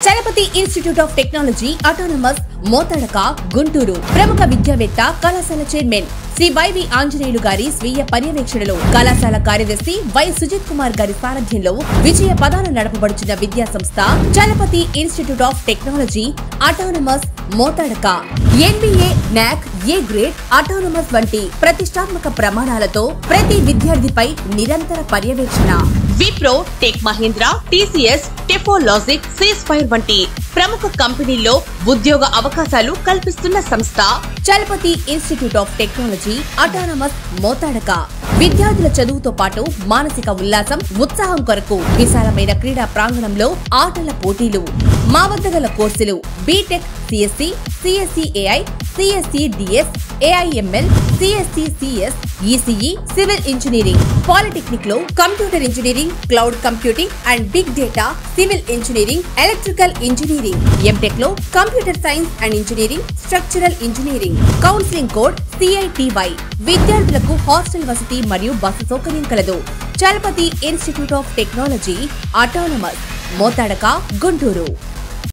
Chalapathi Institute of Technology autonomous Mothadaka Guntur ప్రముఖ విద్యావేత్త కళాశాల చైర్మన్ శ్రీ వైవి ఆంజనేయులు గారి స్వీయ పర్యవేక్షణలో కళాశాల కార్యదర్శి వై సుజిత్ కుమార్ గారి సారథ్యంలో విజయ పదాలు నడపబడుచున్న విద్యా సంస్థ Chalapathi Institute of Technology autonomous Mothadaka NBA NAAC A grade autonomous వంటి ప్రతిష్టాత్మక ప్రమాణాలతో ప్రతి విద్యార్థిపై నిరంతర పర్యవేక్షణ విప్రో టెక్ మహీంద్ర టీసీఎస్ టెఫోలాజిక్ సీస్ ఫైర్ వంటి ప్రముఖ కంపెనీల్లో ఉద్యోగ అవకాశాలు కల్పిస్తున్న సంస్థ Chalapathi Institute of Technology autonomous Mothadaka విద్యార్థుల చదువుతో పాటు మానసిక ఉల్లాసం ఉత్సాహం కొరకు విశాలమైన క్రీడా ప్రాంగణంలో ఆటల పోటీలు మా వద్ద గల కోర్సులు BTech CSE CSE AI CSE DS AIML CSE CS ECE civil engineering polytechnic లో computer engineering cloud computing and big data civil engineering electrical engineering MTech లో computer science and engineering structural engineering counselling code CITY విద్యార్థులకు hostel వసతి మరియు bus సౌకర్యం కలదు Chalapathi Institute of Technology autonomous Mothadaka Guntur